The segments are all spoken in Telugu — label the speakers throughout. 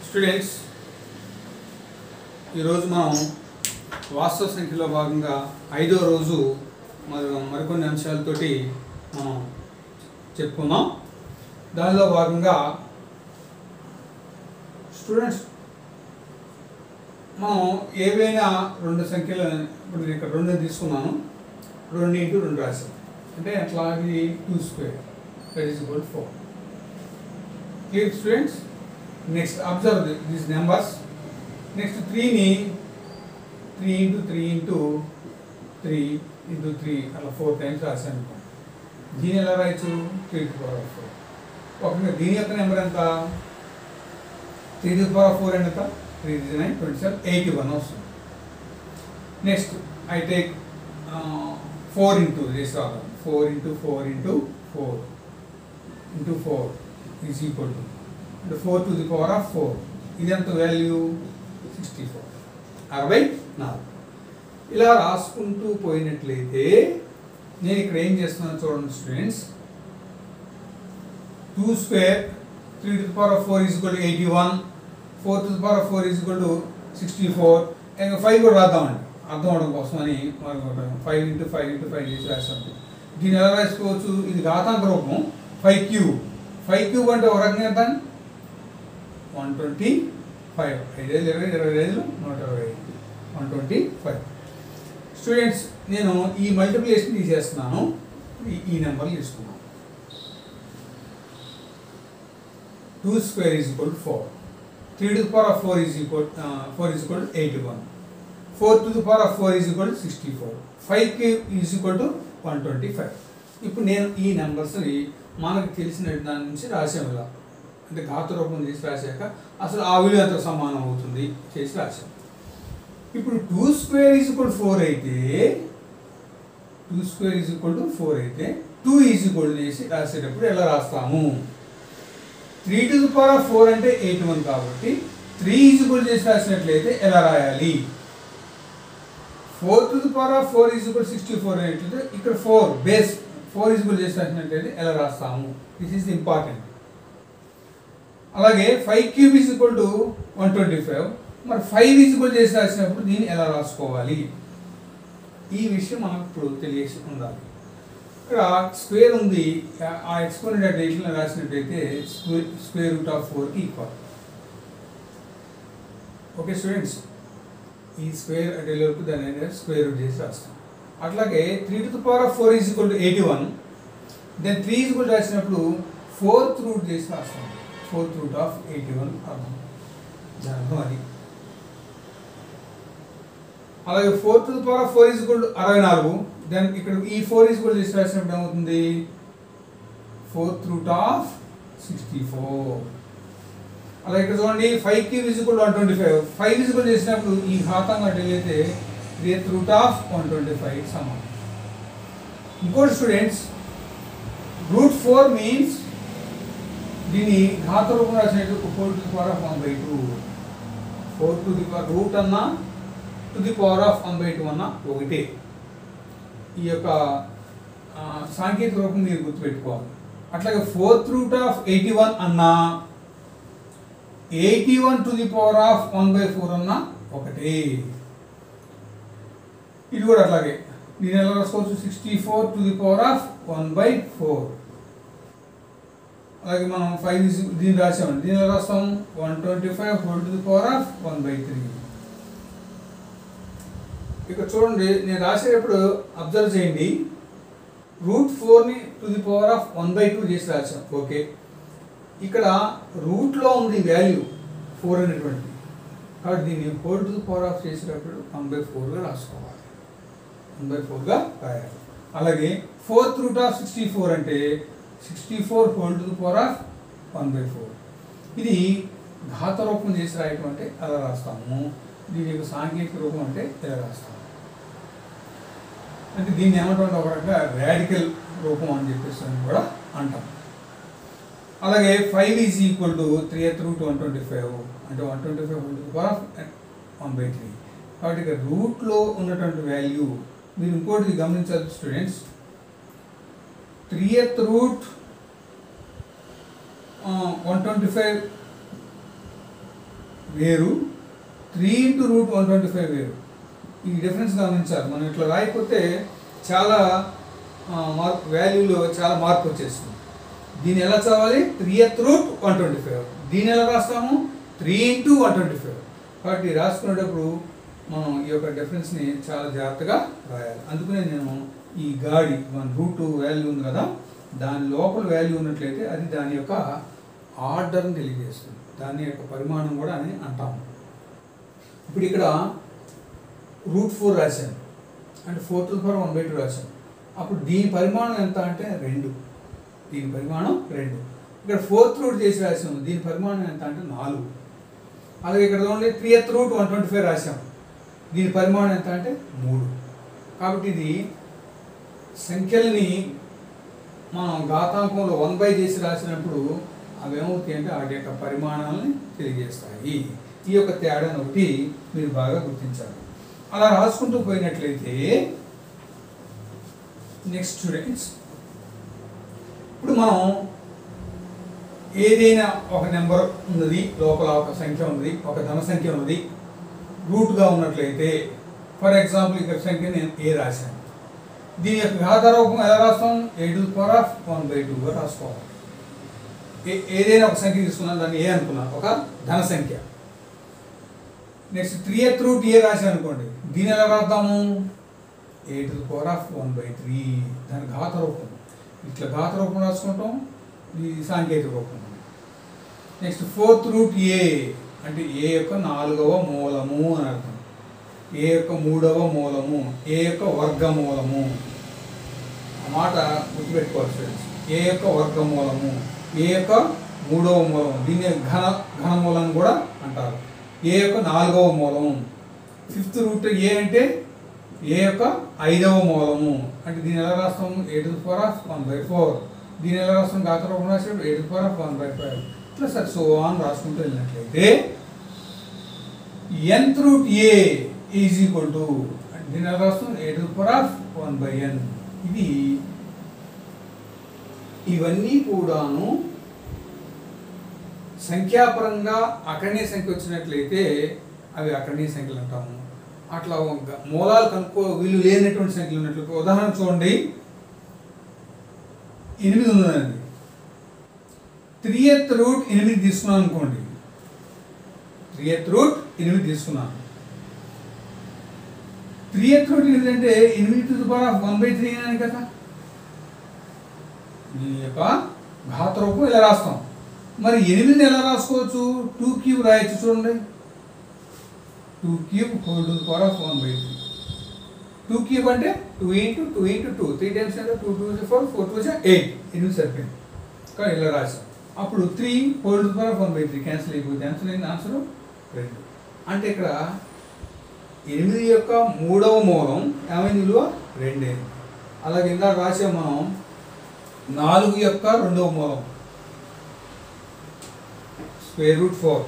Speaker 1: స్టూడెంట్స్ ఈరోజు మనం వాస్తవ సంఖ్యలో భాగంగా ఐదో రోజు మరి మరికొన్ని అంశాలతోటి మనం చెప్పుకుందాం దానిలో భాగంగా స్టూడెంట్స్ మనం ఏవైనా రెండు సంఖ్యలు ఇప్పుడు నేను ఇక్కడ రెండు తీసుకున్నాను రెండు ఇంటూ రెండు రాశాను అంటే అట్లా అది two square that is equal four clear students next observe these numbers next త్రీని three into three into three into three అలా ఫోర్ టైమ్స్ రాశాను అనుకోండి దీని ఎలా రాయొచ్చు three to power of four ఒక దీని యొక్క నెంబర్ ఎంత three to power of four ఎంత three three nine twenty seven eighty one వస్తుంది next I take four into చేసి రాద్దాం four into four into four into four is equal to అంటే four to the power of four ఇది ఎంత వాల్యూ సిక్స్టీ ఫోర్ అరవై నాలుగు ఇలా రాసుకుంటూ పోయినట్లయితే నేను ఇక్కడ ఏం చేస్తున్నాను చూడండి students two square three to the power of four is equal to eighty one four to the power of four is equal to sixty four ఇంకా ఫైవ్ కూడా రాద్దామండి అర్థం అవడం కోసం అని five into five into five చేసి రాస్తాను దీన్ని ఎలా రాసుకోవచ్చు ఇది ఘాతాంక రూపం ఫైవ్ క్యూబ్ ఫైవ్ క్యూబ్ అంటే ఒక రకంగా ఎంత వన్ ట్వంటీ ఫైవ్ ఐదైదు ఇరవై ఇరవై ఐదు నూట ఇరవై ఐదు వన్ ట్వంటీ ఫైవ్ స్టూడెంట్స్ నేను ఈ మల్టిప్లికేషన్ తీసేస్తున్నాను ఈ- ఈ నెంబర్లు తీసుకున్నాను two square is equal to four three to the power of four is equal four is equal to eighty one four to the power of four is equal to sixty four five కి is equal to one twenty five ఇప్పుడు నేను ఈ నెంబర్స్ని మనకు తెలిసిన దాని నుంచి రాసాము ఇలా అంటే ఘాత రూపం చేసి రాశాక అసలు ఆ విలువ ఎంత సమానం అవుతుంది చేసి రాశాం ఇప్పుడు two square is equal four అయితే two square is equal to four అయితే టూ ఈజ్ ఈక్వల్ చేసి రాసేటప్పుడు ఎలా రాస్తాము three to the power of four అంటే ఎయిట్ వన్ కాబట్టి త్రీ ఈజ్ ఈక్వల్ చేసి రాసినట్లయితే ఎలా రాయాలి four to the power of four is equal sixty four అయినట్లయితే ఇక్కడ four base four is equal చేసి రాసినట్లయితే ఎలా రాస్తాము దిస్ ఈస్ ఇంపార్టెంట్ అలాగే five cube is equal to one twenty five మరి ఫైవ్ ఈజ్ ఈక్వల్ చేసి రాసినప్పుడు దీన్ని ఎలా రాసుకోవాలి ఈ విషయం మనకు ఇప్పుడు తెలియసి ఉండాలి ఇక్కడ స్క్వేర్ ఉంది ఆ ఎక్స్పోనెంట్ రేషన్లో రాసినట్టయితే స్క్వేర్ స్క్వేర్ రూట్ ఆఫ్ ఫోర్కి ఈక్వల్ ఓకే స్టూడెంట్స్ ఈ స్క్వేర్ అంటే వరకు దాన్ని అనేది స్క్వేర్ రూట్ చేసి రాస్తాం అట్లాగే three to the power of four is equal to eighty one then three is equal రాసినప్పుడు ఫోర్త్ రూట్ చేసి రాస్తాం fourth root of eighty one అర్థం దాని అర్థం అది అలాగే four to the power of four is equal to అరవై నాలుగు దెన్ ఇక్కడ ఈ ఫోర్ ఈజ్ ఈక్వల్ చేసి రాసినప్పుడు ఏమవుతుంది fourth root of sixty four అలాగే ఇక్కడ చూడండి five cube is equal one twenty five five is equal చేసినప్పుడు ఈ ఘాతంగా అయితే third root of one twenty five సమానం ఇంకోటి స్టూడెంట్స్ రూట్ ఫోర్ మీన్స్ దీని ఘాత రూపం రాసినట్టు four to the power of one by two four to the power root అన్నా to the power of one by two అన్న ఒకటే ఈ యొక్క ఆ, సాంకేతిక రూపం మీరు గుర్తుపెట్టుకోవాలి అట్లాగే fourth root of eighty one అన్నా eighty one to the power of one by four అన్న ఒకటే ఇది కూడా అట్లాగే దీని ఎలా రాసుకోవచ్చు sixty four to the power of one by four అలాగే మనం ఫైవ్ దీన్ని రాసామండి దీని ఎలా రాస్తాం one twenty five whole to the power of one by three ఇక చూడండి నేను రాసేటప్పుడు అబ్జర్వ్ చేయండి రూట్ ఫోర్ని to the power of one by two చేసి రాసాం ఓకే ఇక్కడ రూట్లో ఉంది వాల్యూ ఫోర్ అనేటువంటి కాబట్టి దీన్ని four to the power of చేసేటప్పుడు వన్ బై ఫోర్గా రాసుకోవాలి వన్ బై ఫోర్గా రాయాలి అలాగే fourth root of sixty four అంటే sixty four whole to the power of one by four ఇది ఘాత రూపం చేసి రాయటం అంటే అలా రాస్తాము దీని యొక్క సాంకేతిక రూపం అంటే ఇలా రాస్తాము అంటే దీన్ని ఏమంటాం ఒక రకంగా రాడికల్ రూపం అని చెప్పేసి అని కూడా అంటాం అలాగే five is equal to three ఎత్ రూట్ వన్ ట్వంటీ ఫైవ్ అంటే one twenty five whole to power of one by three కాబట్టి ఇక రూట్లో ఉన్నటువంటి వాల్యూ మీరు ఇంకోటి గమనించాలి స్టూడెంట్స్ త్రీ ఎత్ రూట్ వన్ ట్వంటీ ఫైవ్ వేరు three into root one twenty five వేరు ఈ డిఫరెన్స్ గమనించాలి మనం ఇట్లా రాయకపోతే చాలా ఆ, మార్పు వాల్యూలో చాలా మార్పు వచ్చేస్తుంది దీన్ని ఎలా చదవాలి త్రీ ఎత్ రూట్ వన్ ట్వంటీ ఫైవ్ దీన్ని ఎలా రాస్తాము three into one twenty five కాబట్టి రాసుకునేటప్పుడు మనం ఈ యొక్క డిఫరెన్స్ని చాలా జాగ్రత్తగా రాయాలి అందుకనే నేను ఈ గాడి వన్ రూట్ వాల్యూ ఉంది కదా దాని లోపల వాల్యూ ఉన్నట్లయితే అది దాని యొక్క ఆర్డర్ని తెలియజేస్తుంది దాని యొక్క పరిమాణం కూడా అని అంటాము ఇప్పుడు ఇక్కడ రూట్ ఫోర్ రాశాను అంటే four to power one by two రాశాను అప్పుడు దీని పరిమాణం ఎంత అంటే రెండు దీని పరిమాణం రెండు ఇక్కడ ఫోర్త్ రూట్ చేసి రాసాము దీని పరిమాణం ఎంత అంటే నాలుగు అలాగే ఇక్కడ ఓన్లీ త్రీ ఎత్ రూట్ వన్ ట్వంటీ ఫైవ్ రాసాము దీని పరిమాణం ఎంత అంటే మూడు కాబట్టి ఇది సంఖ్యల్ని మనం ఘాతాంకంలో వన్ బై చేసి రాసినప్పుడు అవి ఏమవుతాయి అంటే వాటి యొక్క పరిమాణాలని తెలియజేస్తాయి ఈ యొక్క తేడాను ఒకటి మీరు బాగా గుర్తించాలి అలా రాసుకుంటూ పోయినట్లయితే నెక్స్ట్ స్టూడెంట్స్ ఇప్పుడు మనం ఏదైనా ఒక నెంబర్ ఉన్నది లోపల ఒక సంఖ్య ఉన్నది ఒక ధన సంఖ్య ఉన్నది రూట్గా ఉన్నట్లయితే ఫర్ ఎగ్జాంపుల్ ఇక్కడ సంఖ్య నేను ఏ రాశాను దీని యొక్క ఘాత రూపం ఎలా రాస్తాం a to power of one by టూగా రాసుకోవాలి ఏ- ఏదైనా ఒక సంఖ్య తీసుకున్నాను దాన్ని ఏ అనుకున్నాను ఒక ధన సంఖ్య నెక్స్ట్ త్రీ ఎత్ రూట్ ఏ రాశాను అనుకోండి దీని ఎలా రాద్దాము a to power of one by three దాని ఘాత రూపం ఇట్లా ఘాత రూపం రాసుకుంటాం ఇది సాంకేతిక రూపం నెక్స్ట్ ఫోర్త్ రూట్ ఏ అంటే ఏ యొక్క నాలుగవ మూలము అని అర్థం ఏ యొక్క మూడవ మూలము ఏ యొక్క వర్గమూలము ఆ మాట గుర్తుపెట్టుకోవాలి ఫ్రెండ్స్ ఏ యొక్క వర్గమూలము ఏ యొక్క మూడవ మూలము దీన్ని ఘన ఘనమూలం కూడా అంటారు ఏ యొక్క నాలుగవ మూలము ఫిఫ్త్ రూట్ ఏ అంటే ఏ యొక్క ఐదవ మూలము అంటే దీన్ని ఎలా రాస్తాము a to power of one by four దీన్ని ఎలా రాస్తాం గాత రూపం రాసేటప్పుడు a to power of one by five ఇట్లా సార్ సో ఆన్ రాసుకుంటూ వెళ్ళినట్లయితే nth root a is equal to దీని ఎలా రాస్తాం a to power of one by n ఇది ఇవన్నీ కూడాను సంఖ్యాపరంగా అకర్ణీయ సంఖ్య వచ్చినట్లయితే అవి అకర్ణీయ సంఖ్యలు అంటాము అట్లా ఒక మూలాలు కనుక్కో వీళ్ళు లేనటువంటి సంఖ్యలు ఉన్నట్లయితే ఉదాహరణ చూడండి ఎనిమిది ఉన్నదండి త్రీ ఎత్ రూట్ ఎనిమిది తీసుకున్నాను అనుకోండి త్రీ ఎత్ రూట్ ఎనిమిది తీసుకున్నాను త్రీ ఎత్ రూట్ ఎనిమిది అంటే ఎనిమిది to power of one by three అని కదా దీని యొక్క ఘాత రూపం ఇలా రాస్తాం మరి ఎనిమిదిని ఎలా రాసుకోవచ్చు టూ క్యూబ్ రాయొచ్చు చూడండి two cube whole to power of one by three two cube అంటే two into two into two three times అంటే two two four four two eight ఎనిమిది సరిపోయింది కానీ ఇలా రాసాం అప్పుడు త్రీ whole to power of one by త్రీ క్యాన్సిల్ అయిపోయింది ఆన్సర్ అయింది ఆన్సర్ రెండు అంటే ఇక్కడ ఎనిమిది యొక్క మూడవ మూలం ఏమైంది విలువ రెండే అలాగే ఇందాక రాసాం మనం నాలుగు యొక్క రెండవ మూలం square root four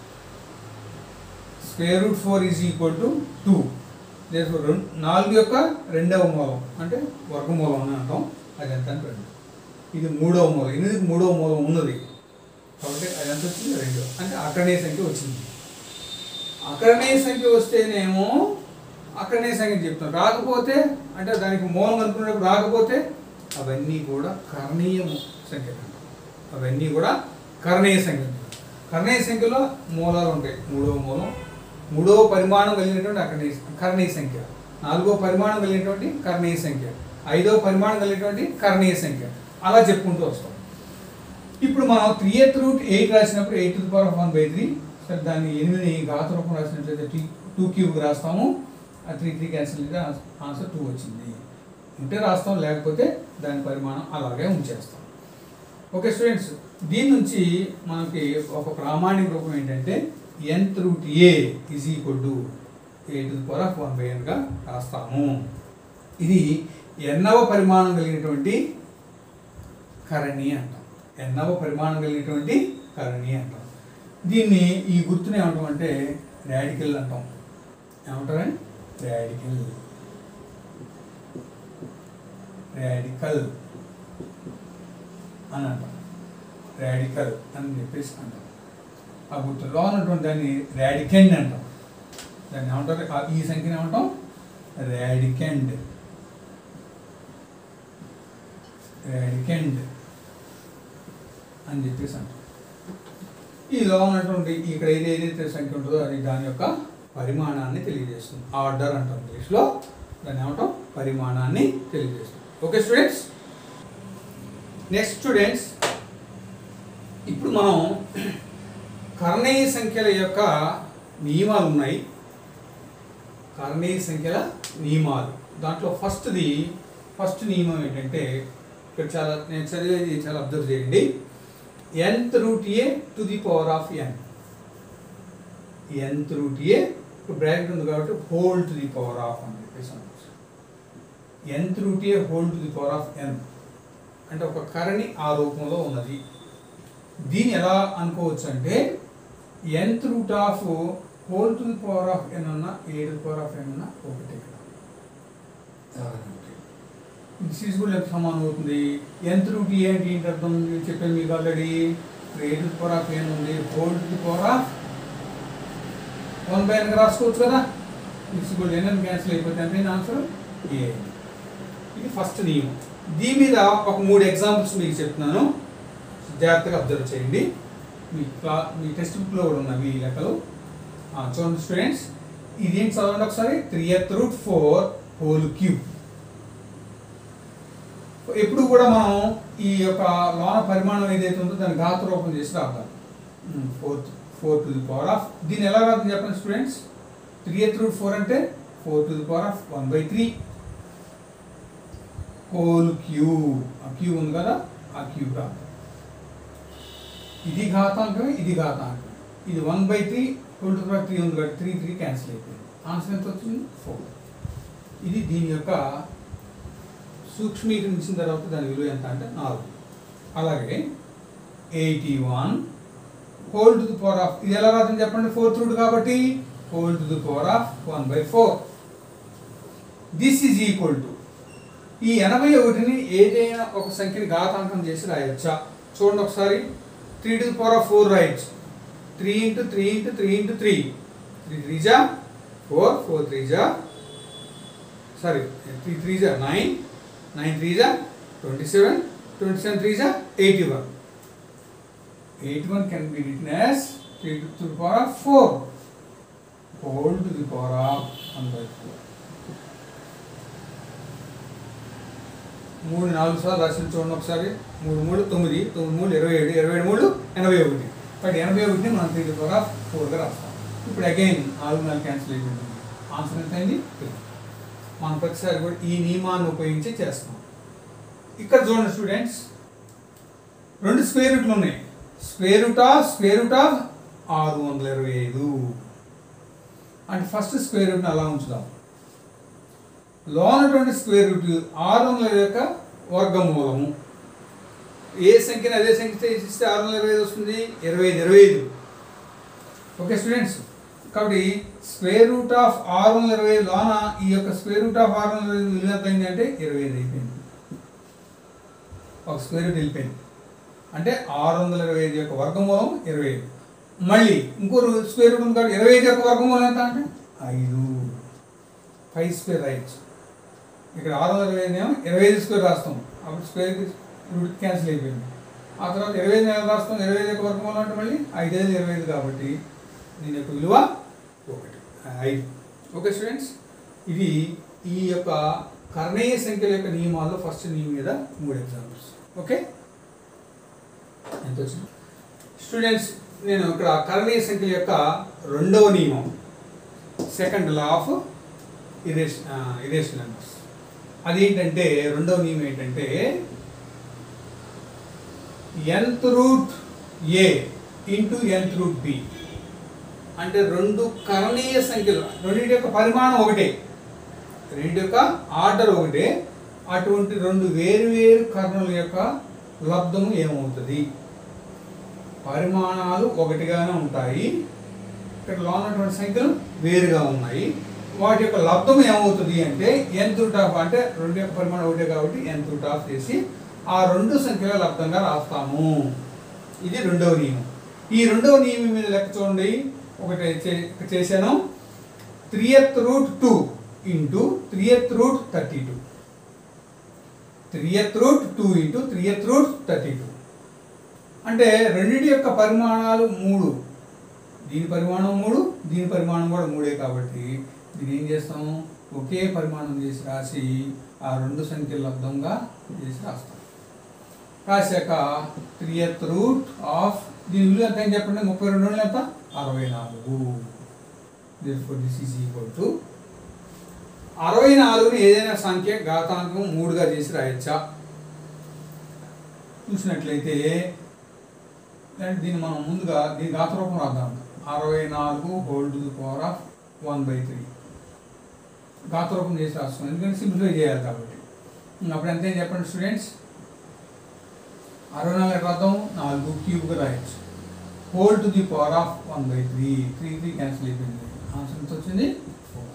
Speaker 1: square root four is equal to two రెండు నాలుగు యొక్క రెండవ మూలం అంటే వర్గమూలం అని అంటాం అది ఎంత అంటే రెండు ఇది మూడవ మూలం ఎనిమిదికి మూడవ మూలం ఉన్నది కాబట్టి అది ఎంత వచ్చింది రెండు అంటే అక్కడనే సంఖ్య వచ్చింది అకరణీయ సంఖ్య వస్తేనేమో అకరణీయ సంఖ్య చెప్తాం రాకపోతే అంటే దానికి మూలం అనుకునేటప్పుడు రాకపోతే అవన్నీ కూడా కరణీయ సంఖ్య అవన్నీ కూడా కరణీయ సంఖ్య కరణీయ సంఖ్యలో మూలాలు ఉంటాయి మూడవ మూలం మూడవ పరిమాణం కలిగినటువంటి అకరణీయ కరణీయ సంఖ్య నాలుగో పరిమాణం కలిగినటువంటి కరణీయ సంఖ్య ఐదవ పరిమాణం కలిగినటువంటి కరణీయ సంఖ్య అలా చెప్పుకుంటూ వస్తాం ఇప్పుడు మనం త్రీ ఎత్ రూట్ ఎయిట్ రాసినప్పుడు eight to power of one by three సరే దాన్ని ఎనిమిది ఘాత రూపం రాసినట్లయితే టీ టూ క్యూబ్ రాస్తాము ఆ త్రీ త్రీ క్యాన్సిల్ అయితే ఆన్సర్ టూ వచ్చింది ఉంటే రాస్తాం లేకపోతే దాని పరిమాణం అలాగే ఉంచేస్తాం ఓకే స్టూడెంట్స్ దీని నుంచి మనకి ఒక ప్రామాణిక రూపం ఏంటంటే nth root a is equal to a to power of one by ఎన్గా రాస్తాము ఇది ఎన్నవ పరిమాణం కలిగినటువంటి కరణి అంటాం ఎన్నవ పరిమాణం కలిగినటువంటి కరణి అంటాం దీన్ని ఈ గుర్తుని ఏమంటాం అంటే రాడికల్ అంటాం ఏమంటారని రాడికల్ రాడికల్ అని అంటాం రాడికల్ అని చెప్పేసి అంటాం ఆ గుర్తులో ఉన్నటువంటి దాన్ని రాడికెండ్ అంటాం దాన్ని ఏమంటారు ఆ ఈ సంఖ్యని ఏమంటాం రాడికెండ్ రాడికెండ్ అని చెప్పేసి అంటాం ఈలో ఉన్నటువంటి ఇక్కడ ఏది ఏదైతే సంఖ్య ఉంటుందో అది దాని యొక్క పరిమాణాన్ని తెలియజేస్తుంది ఆర్డర్ అంటాం ఇంగ్లీష్లో దాన్ని ఏమంటాం పరిమాణాన్ని తెలియజేస్తుంది ఓకే స్టూడెంట్స్ నెక్స్ట్ స్టూడెంట్స్ ఇప్పుడు మనం కర్ణీయ సంఖ్యల యొక్క నియమాలు ఉన్నాయి కర్ణీయ సంఖ్యల నియమాలు దాంట్లో ఫస్ట్ది ఫస్ట్ నియమం ఏంటంటే ఇక్కడ చాలా నేను చదివేది చాలా అబ్జర్వ్ చేయండి nth root a to the power of n nth root a ఇప్పుడు బ్రాకెట్ ఉంది కాబట్టి whole to the power of అని చెప్పేసి అనొచ్చు nth root a whole to the power of n అంటే ఒక కరణి ఆ రూపంలో ఉన్నది దీన్ని ఎలా అనుకోవచ్చు అంటే nth root of whole to the power of n అన్న a to the power of n అన్న ఒకటి ఇక్కడ దిస్ కూడా ఎంత సమానం అవుతుంది ఎంత రూట్ ఏంటి ఏంటి అర్థం నేను చెప్పాను మీకు already a to the power of n ఉంది whole to the power of one by n రాసుకోవచ్చు కదా దిస్ కూడా ఎన్ క్యాన్సిల్ అయిపోతే అంటే ఆన్సర్ ఏ ఇది ఫస్ట్ నియమం దీని మీద ఒక మూడు ఎగ్జాంపుల్స్ మీకు చెప్తున్నాను జాగ్రత్తగా అబ్జర్వ్ చేయండి మీ క్లా మీ టెక్స్ట్ బుక్లో కూడా ఉన్నవి ఈ లెక్కలు ఆ, చూడండి స్టూడెంట్స్ ఇదేంటి చదవండి ఒకసారి త్రీ ఎత్ రూట్ ఫోర్ హోల్ క్యూబ్ ఎప్పుడు కూడా మనం ఈ యొక్క లోన పరిమాణం ఏదైతే ఉందో దాన్ని ఘాత రూపం చేసి రాద్దాం fourth four to the power of దీన్ని ఎలా రాద్దాం చెప్పండి స్టూడెంట్స్ త్రీ ఎత్ రూట్ ఫోర్ అంటే four to the power of one by three whole cube ఆ క్యూబ్ ఉంది కదా ఆ క్యూబ్ రాద్దాం ఇది ఘాతాంకమే ఇది ఘాతాంకం ఇది one by three whole to power three ఉంది కాబట్టి త్రీ త్రీ క్యాన్సిల్ అయిపోయింది ఆన్సర్ ఎంత వచ్చింది ఫోర్ ఇది దీని యొక్క సూక్ష్మీకరించిన తర్వాత దాని విలువ ఎంత అంటే నాలుగు అలాగే eighty one whole to the power of ఇది ఎలా రాదని చెప్పండి ఫోర్త్ రూట్ కాబట్టి whole to the power of one by four this is equal to ఈ ఎనభై ఒకటిని ఏదైనా ఒక సంఖ్యని ఘాతాంకం చేసి రాయొచ్చా చూడండి ఒకసారి three to the power of four రాయొచ్చు three into three into three into three three three జా ఫోర్ ఫోర్ త్రీ జా సారీ త్రీ త్రీ జా నైన్ నైన్ త్రీ జా twenty seven twenty seven three జా eighty one eighty one can be written as three to the power of four whole to the power of one by four మూడు నాలుగు సార్లు రాసిన చూడండి ఒకసారి మూడు మూడు తొమ్మిది తొమ్మిది మూడు ఇరవై ఏడు ఇరవై ఏడు మూడు ఎనభై ఒకటి బట్ ఎనభై ఒకటిని మనం త్రీ పవర్ ఆఫ్ ఫోర్గా రాస్తాం ఇప్పుడు అగైన్ నాలుగు నాలుగు క్యాన్సిల్ అయిపోయింది ఆన్సర్ ఎంత అయింది Three. మనం ప్రతిసారి కూడా ఈ నియమాన్ని ఉపయోగించి చేస్తాం ఇక్కడ చూడండి స్టూడెంట్స్ రెండు స్క్వేర్ రూట్లు ఉన్నాయి square root of square root of ఆరు వందల ఇరవై ఐదు అంటే ఫస్ట్ స్క్వేర్ రూట్ని అలా ఉంచుదాం లో ఉన్నటువంటి స్క్వేర్ రూట్ ఆరు వందల యొక్క వర్గమూలము ఏ సంఖ్యని అదే సంఖ్య ఇస్తే ఆరు వందల ఇరవై ఐదు వస్తుంది ఇరవై ఐదు ఇరవై ఐదు ఓకే స్టూడెంట్స్ కాబట్టి స్క్వేర్ రూట్ ఆఫ్ ఆరు వందల ఇరవై ఐదు లోన ఈ యొక్క స్క్వేర్ రూట్ ఆఫ్ ఆరు వందల ఇరవై ఐదు విలువ ఎంత అయింది అంటే ఇరవై ఐదు అయిపోయింది ఒక స్క్వేర్ రూట్ వెళ్ళిపోయింది అంటే ఆరు వందల ఇరవై ఐదు యొక్క వర్గమూలం ఇరవై ఐదు మళ్ళీ ఇంకో రూ- స్క్వేర్ రూట్ ఉంది కాబట్టి ఇరవై ఐదు యొక్క వర్గమూలం ఎంత అంటే ఐదు ఫైవ్ స్క్వేర్ రాయొచ్చు ఇక్కడ ఆరు వందల ఇరవై ఐదు ఏమో ఇరవై ఐదు స్క్వేర్ రాస్తాం అప్పుడు స్క్వేర్ రూట్ క్యాన్సిల్ అయిపోయింది ఆ తర్వాత ఇరవై ఐదు నెలలు రాస్తాం ఇరవై ఐదు యొక్క వర్గమూలం అంటే మళ్ళీ ఐదు ఐదు ఇరవై ఐదు కాబట్టి దీని యొక్క విలువ ఒకటి ఐదు ఓకే స్టూడెంట్స్ ఇది ఈ యొక్క కర్ణీయ సంఖ్యల యొక్క నియమాల్లో ఫస్ట్ నియమం మీద మూడు ఎగ్జాంపుల్స్ ఓకే ఎంత వచ్చింది స్టూడెంట్స్ నేను ఇక్కడ కర్ణీయ సంఖ్యల యొక్క రెండవ నియమం సెకండ్ లా ఆఫ్ ఇరేషన్ ఇరేషన్ నెంబర్స్ అదేంటంటే రెండవ నియమం ఏంటంటే nth root a into nth root b అంటే రెండు కరణీయ సంఖ్యలు రెండింటి యొక్క పరిమాణం ఒకటే రెండు యొక్క ఆర్డర్ ఒకటే అటువంటి రెండు వేరు వేరు కర్ణుల యొక్క లబ్ధము ఏమవుతుంది పరిమాణాలు ఒకటిగానే ఉంటాయి ఇక్కడ లో ఉన్నటువంటి సంఖ్యలు వేరుగా ఉన్నాయి వాటి యొక్క లబ్ధం ఏమవుతుంది అంటే ఎంత రూట్ ఆఫ్ అంటే రెండు యొక్క పరిమాణం ఒకటే కాబట్టి ఎంత రూట్ ఆఫ్ చేసి ఆ రెండు సంఖ్యల లబ్ధంగా రాస్తాము ఇది రెండవ నియమం ఈ రెండవ నియమం మీద లెక్క చూడండి ఒకటి చే- చేశాను త్రీ ఎత్ రూట్ టూ ఇంటూ త్రీ ఎత్ రూట్ థర్టీ టూ త్రీ ఎత్ రూట్ టూ ఇంటూ త్రీ ఎత్ రూట్ థర్టీ టూ అంటే రెండింటి యొక్క పరిమాణాలు మూడు దీని పరిమాణం మూడు దీని పరిమాణం కూడా మూడే కాబట్టి దీన్ని ఏం చేస్తాం ఒకే పరిమాణం చేసి రాసి ఆ రెండు సంఖ్యల లబ్దంగా చేసి రాస్తాం రాశాక త్రీ ఎత్ రూట్ ఆఫ్ దీని విలువ ఎంత అని చెప్పండి ముప్పై రెండు వందలు ఎంత అరవై నాలుగు దిస్ ఈజ్ ఈక్వల్ టు అరవై నాలుగుని ఏదైనా సంఖ్య ఘాతాంకం మూడుగా చేసి రాయొచ్చా చూసినట్లయితే అంటే దీన్ని మనం ముందుగా దీని ఘాత రూపం రాద్దాం అరవై నాలుగు whole to the power of one by three ఘాత రూపం చేసి రాస్తున్నాం ఎందుకంటే సింప్లిఫై చేయాలి కాబట్టి అప్పుడు ఎంత చెప్పండి స్టూడెంట్స్ అరవై నాలుగు ఎట్లా రాద్దాం నాలుగు క్యూబ్గా రాయొచ్చు whole to the power of one by three three three cancel అయిపోయింది ఆన్సర్ ఎంత వచ్చింది ఫోర్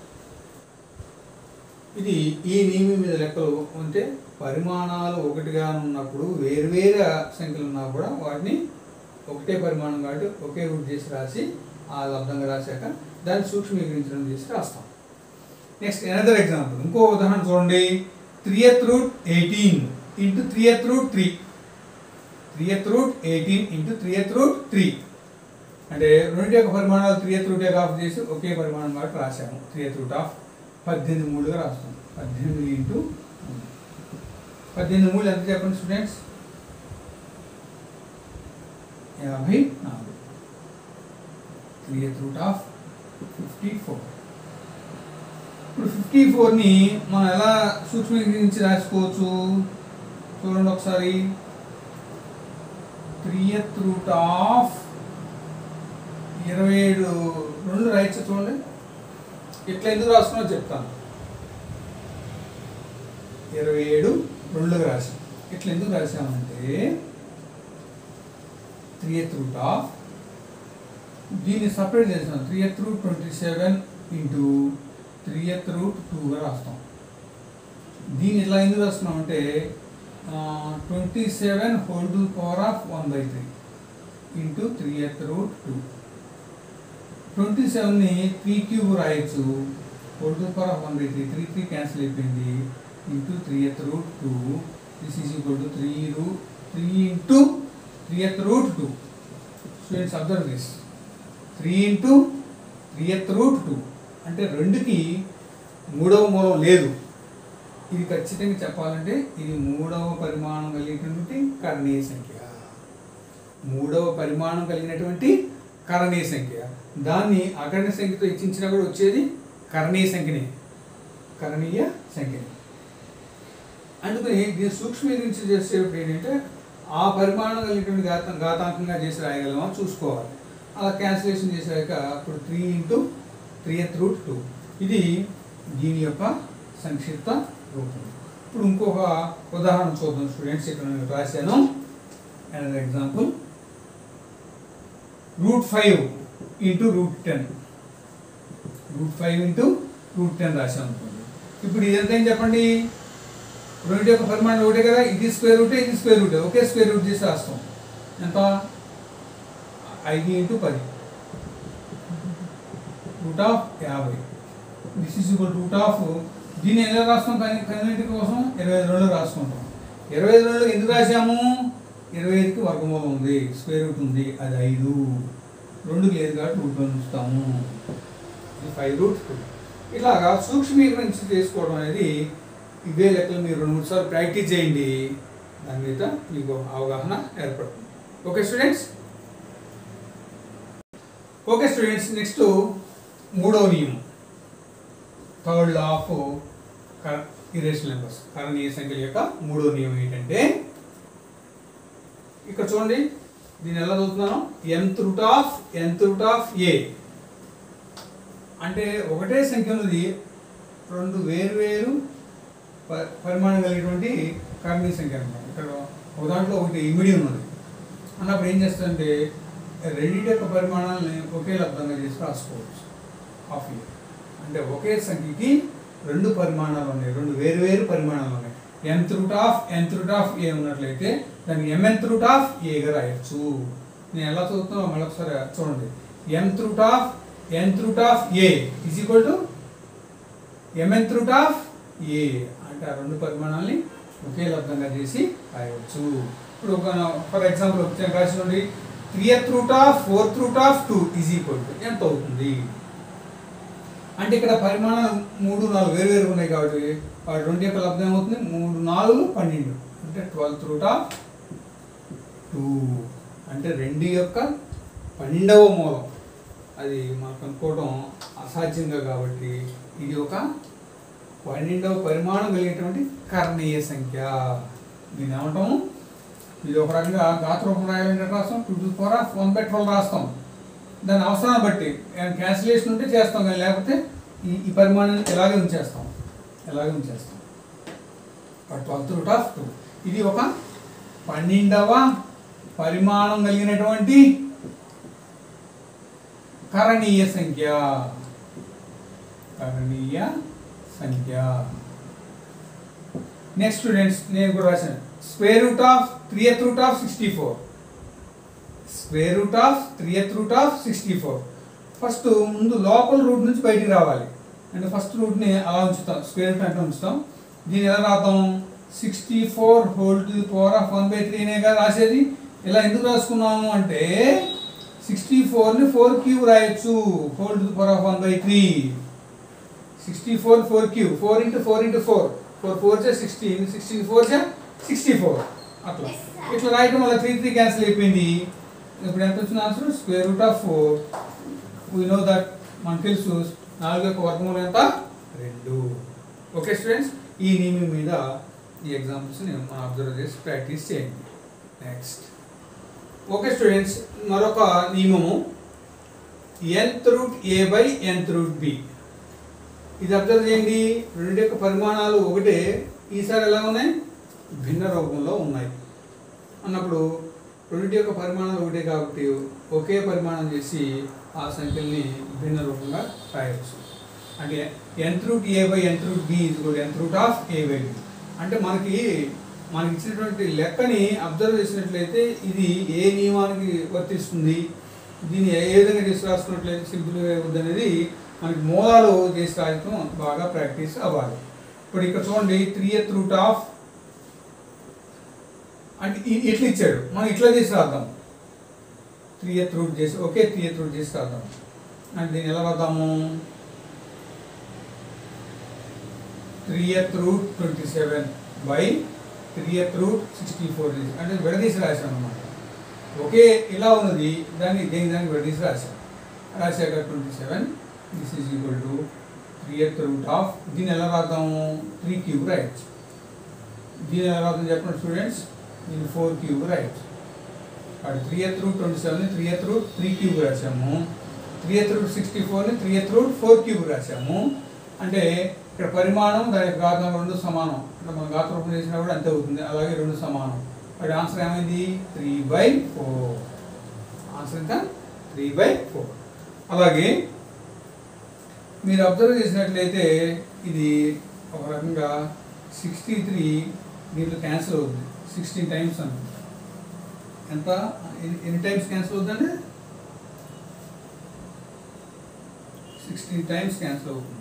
Speaker 1: ఇది ఈ నియమం మీద లెక్కలు ఉంటే పరిమాణాలు ఒకటిగా ఉన్నప్పుడు వేరువేరు సంఖ్యలు ఉన్నా కూడా వాటిని ఒకటే పరిమాణం కాబట్టి ఒకే రూట్ చేసి రాసి ఆ లబ్ధంగా రాశాక దాన్ని సూక్ష్మీకరించడం చేసి రాస్తాం నెక్స్ట్ ఎనదర్ ఎగ్జాంపుల్ ఇంకో ఉదాహరణ చూడండి త్రీ ఎత్ రూట్ ఎయిటీన్ ఇంటూ త్రీ ఎత్ రూట్ త్రీ త్రీ ఎత్ రూట్ ఎయిటీన్ ఇంటూ త్రీ ఎత్ రూట్ త్రీ అంటే రెండు యొక్క పరిమాణాలు త్రీ ఎత్ రూట్ ఆఫ్ చేసి ఒకే పరిమాణం కాబట్టి రాశాము త్రీ ఎత్ రూట్ ఆఫ్ పద్దెనిమిది మూడుగా రాస్తాం పద్దెనిమిది ఇంటూ మూడు. పద్దెనిమిది మూడు ఎంత చెప్పండి స్టూడెంట్స్ యాభై నాలుగు త్రీ ఎత్ రూట్ ఆఫ్ ఫిఫ్టీ ఫోర్ ఇప్పుడు ఫిఫ్టీ ఫోర్ని మనం ఎలా సూక్ష్మీకరించి రాసుకోవచ్చు చూడండి ఒకసారి త్రీ ఎత్ రూట్ ఆఫ్ ఇరవై ఏడు రెండు రాయొచ్చు చూడండి ఇట్లా ఎందుకు రాసుకున్నా చెప్తాను ఇరవై ఏడు రెండుగా రాసాం ఇట్లా ఎందుకు రాసామంటే త్రీ ఎత్ రూట్ ఆఫ్ దీన్ని సపరేట్ చేసాం త్రీ ఎత్ root twenty seven into three ఎత్ రూట్ టూగా రాస్తాం దీన్ని ఇట్లా ఎందుకు రాస్తున్నాం అంటే twenty seven whole to power of one by three into three ఎత్ రూట్ టూ ట్వంటీ సెవెన్ని త్రీ క్యూబ్ రాయొచ్చు whole to power of one by three three three cancel అయిపోయింది ఇంటూ త్రీ ఎత్ root two this is equal to three రూ త్రీ ఇంటూ త్రీ ఎత్ root two students observe this three into three ఎత్ రూట్ టూ అంటే రెండుకి మూడవ మూలం లేదు ఇది ఖచ్చితంగా చెప్పాలంటే ఇది మూడవ పరిమాణం కలిగినటువంటి కరణీయ సంఖ్య మూడవ పరిమాణం కలిగినటువంటి కరణీయ సంఖ్య దాన్ని అకరణీయ సంఖ్యతో ఇచ్చించినా కూడా వచ్చేది కరణీయ సంఖ్యనే కరణీయ సంఖ్యనే అందుకని దీన్ని సూక్ష్మీకరించి చేసేటప్పుడు ఏంటంటే ఆ పరిమాణం కలిగినటువంటి ఘాత ఘాతాంకంగా చేసి రాయగలమా చూసుకోవాలి అలా క్యాన్సిలేషన్ చేశాక ఇప్పుడు త్రీ ఇంటూ త్రీ ఎత్ రూట్ టూ ఇది దీని యొక్క సంక్షిప్త రూపం ఇప్పుడు ఇంకొక ఉదాహరణ చూద్దాం స్టూడెంట్స్ ఇక్కడ నేను రాశాను and example root five into root ten root five into root ten రాశాను అనుకోండి ఇప్పుడు ఇదంతా ఏం చెప్పండి రెండు యొక్క పరిమాణం ఒకటే కదా ఇది స్క్వేర్ రూట్ ఇది స్క్వేర్ రూట్ ఒకే స్క్వేర్ రూట్ చేసి రాస్తాం ఎంత ఐదు ఇంటూ పది రూట్ ఆఫ్ యాభై this is equal root of దీన్ని ఎలా రాస్తాం కానీ కన్వీనియంట్ కోసం ఇరవై ఐదు రెండు రాసుకుంటాం ఇరవై ఐదు రెండు ఎందుకు రాసాము ఇరవై ఐదుకి వర్గమూలం ఉంది స్క్వేర్ రూట్ ఉంది అది ఐదు రెండు లేదు కాబట్టి రూట్ ఉంచుతాము ఇది ఫైవ్ రూట్ టూ ఇలాగా సూక్ష్మీకరించి చేసుకోవడం అనేది ఇవే లెక్కలు మీరు రెండు మూడు సార్లు ప్రాక్టీస్ చేయండి దాని మీద మీకు అవగాహన ఏర్పడుతుంది okay students okay students next మూడవ నియమం third law of irrational numbers కారణీయ సంఖ్యల యొక్క మూడో నియమం ఏంటంటే ఇక్కడ చూడండి దీన్ని ఎలా చదువుతున్నాను nth root of nth root of a అంటే ఒకటే సంఖ్య ఉన్నది రెండు వేరు వేరు ప- పరిమాణం కలిగినటువంటి కారణీయ సంఖ్య అనమాట ఇక్కడ ఒక దాంట్లో ఒకటి ఇమిడి ఉన్నది అన్నప్పుడు ఏం చేస్తుందంటే రెండింటి యొక్క పరిమాణాలని ఒకే లబ్ధంగా చేసి రాసుకోవచ్చు ఆఫ్ ఇయర్ అంటే ఒకే సంఖ్యకి రెండు పరిమాణాలు ఉన్నాయి రెండు వేరు వేరు పరిమాణాలు ఉన్నాయి nth root of nth root of a ఉన్నట్లయితే దాన్ని ఎంఎంత్ రూట్ ఆఫ్ ఏగా రాయొచ్చు నేను ఎలా చదువుతున్నా మళ్ళీ ఒకసారి చూడండి nth root of nth root of a is equal to mnth root of a అంటే ఆ రెండు పరిమాణాలని ఒకే లబ్ధంగా చేసి రాయవచ్చు ఇప్పుడు ఒక ఫర్ ఎగ్జాంపుల్ వచ్చిన రాసి నుండి threeth root of fourth root of two is equal to ఎంత అవుతుంది అంటే ఇక్కడ పరిమాణాలు మూడు నాలుగు వేరు వేరు ఉన్నాయి కాబట్టి వాటి రెండు యొక్క లబ్ధం ఏమవుతుంది మూడు నాలుగు పన్నెండు అంటే ట్వెల్త్ రూట్ ఆఫ్ టూ అంటే రెండు యొక్క పన్నెండవ మూలం అది మనకు అనుకోవడం అసాధ్యంగా కాబట్టి ఇది ఒక పన్నెండవ పరిమాణం కలిగేటువంటి కర్ణీయ సంఖ్య దీన్ని ఏమంటాము ఇది ఒక రకంగా గాత్రూపం రాయాలంటే రాస్తాం two two four of one by twelve రాస్తాం దాని అవసరాన్ని బట్టి క్యాన్సిలేషన్ ఉంటే చేస్తాం కానీ లేకపోతే ఈ ఈ పరిమాణాన్ని ఎలాగే ఉంచేస్తాం ఎలాగే ఉంచేస్తాం ట్వెల్త్ రూట్ ఆఫ్ టూ ఇది ఒక పన్నెండవ పరిమాణం కలిగినటువంటి కరణీయ సంఖ్య కరణీయ సంఖ్య నెక్స్ట్ స్టూడెంట్స్ నేను కూడా రాశాను square root of threeth root of sixty four square root of threeth root of sixty four first ముందు లోపల రూట్ నుంచి బయటికి రావాలి అంటే ఫస్ట్ రూట్ని అలా ఉంచుతాం స్క్వేర్ రూట్ అంటే ఉంచుతాం దీన్ని ఎలా రాద్దాం sixty four whole to the power of one by త్రీనే కదా రాసేది ఇలా ఎందుకు రాసుకున్నాము అంటే సిక్స్టీ ఫోర్ని ఫోర్ క్యూబ్ రాయొచ్చు whole to the power of one by three sixty four four cube four into four into four four four చే సిక్స్టీన్ సిక్స్టీన్ ఫోర్ చే సిక్స్టీ ఫోర్ అట్లా ఇట్లా రాయటం వల్ల త్రీ త్రీ క్యాన్సిల్ అయిపోయింది ఇప్పుడు ఎంత వచ్చిన answer square root of four we know that మనకు తెలుసు నాలుగు యొక్క వర్గమూలం ఎంత రెండు ఓకే స్టూడెంట్స్ ఈ నియమం మీద ఈ ఎగ్జాంపుల్స్ నేను మనం అబ్జర్వ్ చేసి ప్రాక్టీస్ చేయండి నెక్స్ట్ ఓకే స్టూడెంట్స్ మరొక నియమము nth root a by nth root b ఇది అబ్జర్వ్ చేయండి రెండు యొక్క పరిమాణాలు ఒకటే ఈసారి ఎలా ఉన్నాయి భిన్న రూపంలో ఉన్నాయి అన్నప్పుడు రెండింటి యొక్క పరిమాణాలు ఒకటే కాబట్టి ఒకే పరిమాణం చేసి ఆ సంఖ్యల్ని భిన్న రూపంగా రాయవచ్చు అంటే nth root a by nth root b ఇది కూడా nth root of a by b అంటే మనకి మనకి ఇచ్చినటువంటి లెక్కని అబ్జర్వ్ చేసినట్లయితే ఇది ఏ నియమానికి వర్తిస్తుంది దీన్ని ఏ విధంగా చేసి రాసుకున్నట్లయితే సింపుల్గా అవుతుంది అనేది మనకి మూలాలు చేసి రాయటం బాగా ప్రాక్టీస్ అవ్వాలి ఇప్పుడు ఇక్కడ చూడండి త్రీ ఎత్ రూట్ ఆఫ్ అంటే ఇ- ఇట్లా ఇచ్చాడు మనం ఇట్లా చేసి రాద్దాం త్రీ ఎత్ రూట్ చేసి ఒకే త్రీ ఎత్ రూట్ చేసి రాద్దాం అంటే దీన్ని ఎలా రాద్దాము త్రీ ఎత్ root twenty seven by three ఎత్ రూట్ సిక్స్టీ ఫోర్ అంటే విడదీసి రాశాను అనమాట ఒకే ఇలా ఉన్నది దాన్ని దేని దాన్ని విడదీసి రాశాను రాశాక twenty seven this is equal to three ఎత్ రూట్ ఆఫ్ దీన్ని ఎలా రాద్దాము త్రీ క్యూబ్ రాయొచ్చు దీన్ని ఎలా రాద్దాం చెప్పండి స్టూడెంట్స్ దీన్ని ఫోర్ క్యూబ్ రాయొచ్చు అటు త్రీ ఎత్ రూట్ ట్వంటీ సెవెన్ త్రీ ఎత్ రూట్ త్రీ క్యూబ్ రాసాము త్రీ ఎత్ రూట్ సిక్స్టీ ఫోర్ని త్రీ ఎత్ రూట్ ఫోర్ క్యూబ్ రాసాము అంటే ఇక్కడ పరిమాణం దాని యొక్క ఘాతం రెండు సమానం అంటే మనం ఘాత రూపం చేసినా కూడా అంతే అవుతుంది అలాగే రెండు సమానం మరి ఆన్సర్ ఏమైంది త్రీ బై ఫోర్ ఆన్సర్ ఎంత త్రీ బై ఫోర్ అలాగే మీరు అబ్జర్వ్ చేసినట్లయితే ఇది ఒక రకంగా సిక్స్టీ త్రీ దీంట్లో క్యాన్సిల్ అవుతుంది సిక్స్టీన్ టైమ్స్ అనుకుంటా ఎంత ఎన్ని- ఎన్ని టైమ్స్ క్యాన్సిల్ అవుతుందండి సిక్స్టీన్ టైమ్స్ క్యాన్సిల్ అవుతుంది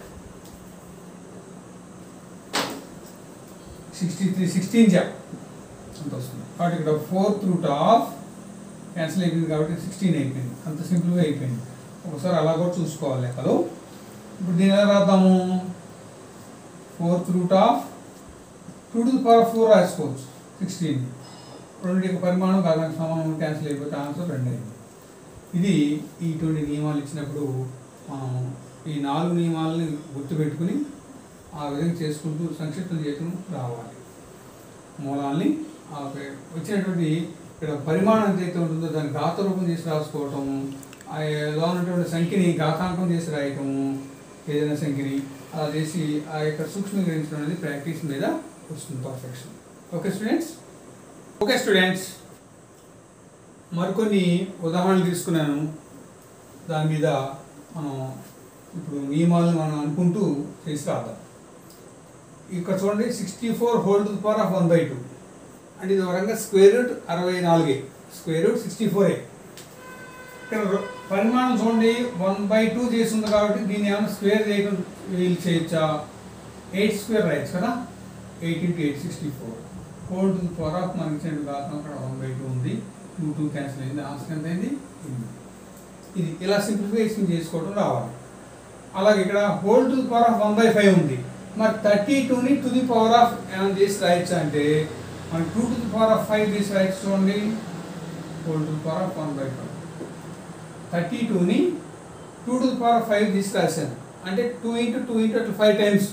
Speaker 1: సిక్స్టీ త్రీ సిక్స్టీన్ జా అంత వస్తుంది కాబట్టి ఇక్కడ ఫోర్త్ రూట్ ఆఫ్ క్యాన్సిల్ అయిపోయింది కాబట్టి సిక్స్టీన్ అయిపోయింది అంత సింపుల్గా అయిపోయింది ఒకసారి అలా కూడా చూసుకోవాలి లెక్కలు ఇప్పుడు దీని ఎలా రాద్దాము fourth root of two to power four రాసుకోవచ్చు సిక్స్టీన్ రెండు యొక్క పరిమాణం కాదానికి సమానం క్యాన్సిల్ అయిపోతే ఆన్సర్ రెండు అయింది ఇది ఇటువంటి నియమాలు ఇచ్చినప్పుడు మనం ఈ నాలుగు నియమాలని గుర్తుపెట్టుకుని ఆ విధంగా చేసుకుంటూ సంక్షిప్తం చేయటం రావాలి మూలాల్ని ఆ పే- వచ్చినటువంటి ఇక్కడ పరిమాణం ఎంతైతే ఉంటుందో దాన్ని ఘాత రూపం చేసి రాసుకోవటము ఆ లో ఉన్నటువంటి సంఖ్యని ఘాతాంకం చేసి రాయటము ఏదైనా సంఖ్యని అలా చేసి ఆ యొక్క సూక్ష్మీకరించడం అనేది ప్రాక్టీస్ మీద వస్తుంది perfection okay students okay students మరికొన్ని ఉదాహరణలు తీసుకున్నాను దాని మీద మనం ఇప్పుడు నియమాలను మనం అనుకుంటూ చేసి రాద్దాం ఇక్కడ చూడండి sixty four whole to power of one by two అంటే ఇది ఒక రకంగా స్క్వేర్ రూట్ అరవై నాలుగే స్క్వేర్ రూట్ సిక్స్టీ ఫోర్ ఇక్కడ రో- పరిమాణం చూడండి వన్ బై టూ చేసింది కాబట్టి దీన్ని ఏమైనా స్క్వేర్ చేయడం వీలు చేయొచ్చా ఎయిట్ స్క్వేర్ రాయొచ్చు కదా eight into eight sixty four four to power of మనకి ఇచ్చిన కారణం అక్కడ వన్ బై టూ ఉంది టూ టూ క్యాన్సిల్ అయింది ఆన్సర్ ఎంత అయింది ఎనిమిది. ఇది ఇలా సింప్లిఫికేషన్ చేసుకోవడం రావాలి అలాగే ఇక్కడ whole to power of one by five ఉంది మరి థర్టీ టూని టు ది పవర్ ఆఫ్ ఏమైనా చేసి రాయొచ్చు అంటే మనం two to the power of five తీసి రాయొచ్చు చూడండి whole to the power of one by five thirty టూని two to the power of five తీసి రాశాను అంటే టూ ఇంటూ టూ ఇంటూ అట్లా ఫైవ్ టైమ్స్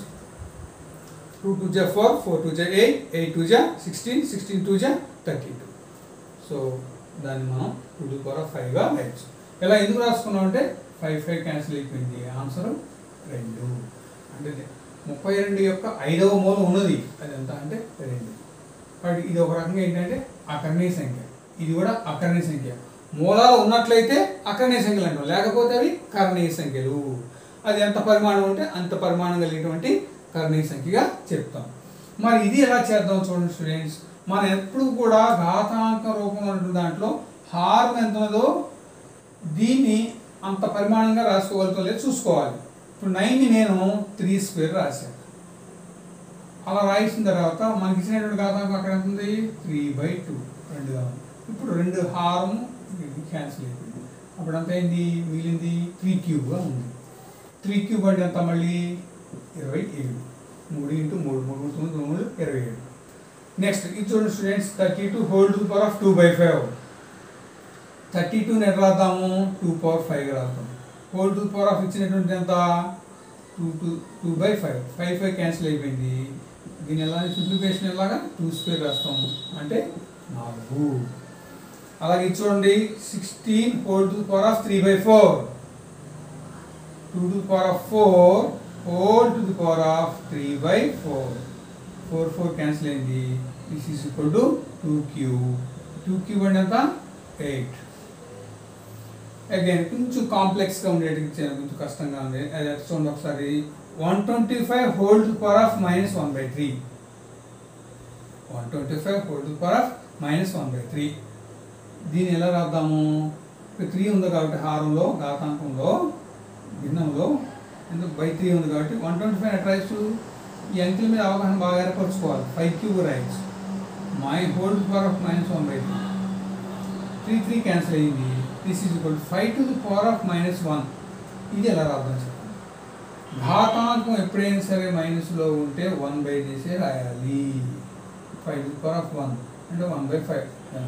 Speaker 1: టూ టూ జా ఫోర్ ఫోర్ టూ జా ఎయిట్ ఎయిట్ టూ జా సిక్స్టీన్ సిక్స్టీన్ టూ జా థర్టీ టూ సో దాన్ని మనం టూ టు పవర్ ఆఫ్ ఫైవ్గా రాయొచ్చు ఇలా ఎందుకు రాసుకున్నాం అంటే ఫైవ్ ఫైవ్ క్యాన్సిల్ అయిపోయింది ఆన్సర్ రెండు అంటే ముప్పై రెండు యొక్క ఐదవ మూలం ఉన్నది అది ఎంత అంటే రెండు కాబట్టి ఇది ఒక రకంగా ఏంటంటే అకర్ణీయ సంఖ్య ఇది కూడా అకర్ణీయ సంఖ్య మూలాలు ఉన్నట్లయితే అకర్ణీయ సంఖ్యలు అంటాం లేకపోతే అవి కర్ణీయ సంఖ్యలు అది ఎంత పరిమాణం ఉంటే అంత పరిమాణం కలిగినటువంటి కర్ణీయ సంఖ్యగా చెప్తాం మరి ఇది ఎలా చేద్దాం చూడండి స్టూడెంట్స్ మనం ఎప్పుడు కూడా ఘాతాంక రూపంలో ఉన్నటువంటి దాంట్లో హారం ఎంత ఉన్నదో దీన్ని అంత పరిమాణంగా రాసుకోగలుగుతాం లేదు చూసుకోవాలి ఇప్పుడు నైన్ని నేను త్రీ స్క్వేర్ రాశాను అలా రాసిన తర్వాత మనకి ఇచ్చినటువంటి ఘాతాంకం అక్కడ ఎంత ఉంది త్రీ బై టూ రెండుగా ఉంది ఇప్పుడు రెండు హారం ఇది క్యాన్సిల్ అయిపోయింది అప్పుడు ఎంత అయింది మిగిలింది త్రీ క్యూబ్గా ఉంది త్రీ క్యూబ్ అంటే ఎంత మళ్ళీ ఇరవై ఏడు మూడు ఇంటూ మూడు మూడు మూడు తొమ్మిది మూడు ఇరవై ఏడు నెక్స్ట్ ఇది చూడండి students thirty two whole to power of two by five thirty two నెట్ రాద్దాము టూ పవర్ ఫైవ్ రాద్దాం హోల్ టు పవర్ ఆఫ్ ఇచ్చినటువంటి ఎంత two two two by five five five cancel అయిపోయింది దీని ఎలా సింప్లిఫికేషన్ ఎలాగా టూ స్క్వేర్ రాస్తాము అంటే నాలుగు అలాగే ఇది చూడండి sixteen whole to power of three by four two to power of four whole to the power of three by four four four cancel అయింది this is equal to two cube two cube అంటే ఎంత ఎయిట్ అగైన్ కొంచెం కాంప్లెక్స్గా ఉండేది కొంచెం కష్టంగా ఉంది అది ఎట్లా చూడండి ఒకసారి one twenty five whole to power of minus one by three one twenty five whole to power of minus one by three దీన్ని ఎలా రాద్దాము త్రీ ఉంది కాబట్టి హారంలో ఘాతాంకంలో భిన్నంలో ఎందుకు బై త్రీ ఉంది కాబట్టి వన్ ట్వంటీ ఫైవ్ ఎట్ రాయొచ్చు ఈ అంకెల మీద అవగాహన బాగా ఏర్పరచుకోవాలి ఫైవ్ క్యూబ్ రాయొచ్చు మై whole to power of minus one by three three three cancel అయ్యింది this is equal five to the power of minus one ఇది ఎలా రాద్దాం చెప్పండి ఘాతాంకం ఎప్పుడైనా సరే మైనస్లో ఉంటే వన్ బై చేసే రాయాలి five to power of one అంటే వన్ బై ఫైవ్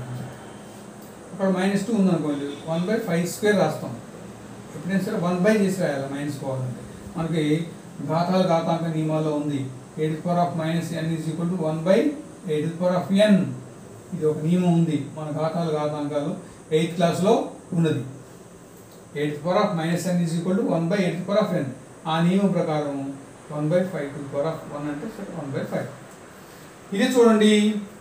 Speaker 1: అక్కడ మైనస్ టూ ఉందనుకోండి వన్ బై ఫైవ్ స్క్వేర్ రాస్తాం ఎప్పుడైనా సరే వన్ బై చేసి రాయాలి మైనస్ పోవాలంటే మనకి ఘాతాలు ఘాతాంక నియమాల్లో ఉంది eight power of minus n is equal to one by eight power of n ఇది ఒక నియమం ఉంది మన ఘాతాలు ఘాతాంకాలు ఎయిత్ క్లాస్లో ఉన్నది eight power of minus n is equal to one by eight power of n ఆ నియమం ప్రకారం one by five to power of one అంటే సరే వన్ బై ఫైవ్ ఇది చూడండి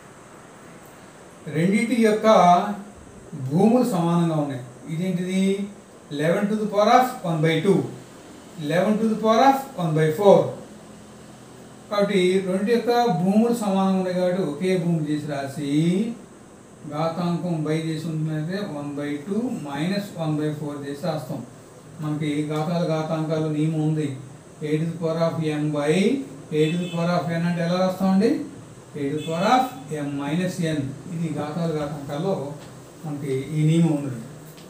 Speaker 1: రెండింటి యొక్క భూములు సమానంగా ఉన్నాయి ఇదేంటిది eleven to the power of one by two eleven to the power of one by four కాబట్టి రెండు యొక్క భూములు సమానంగా ఉన్నాయి కాబట్టి ఒకే భూమి చేసి రాసి ఘాతాంకం బై చేసి ఉంటుందంటే one by two minus one by four చేసి రాస్తాం మనకి ఘాతాలు ఘాతాంకాలు నియమం ఉంది eight power of m by eight power of n అంటే ఎలా రాస్తామండి eight power of m minus n ఇది ఘాతాలు ఘాతాంకాల్లో మనకి ఈ నియమం ఉన్నది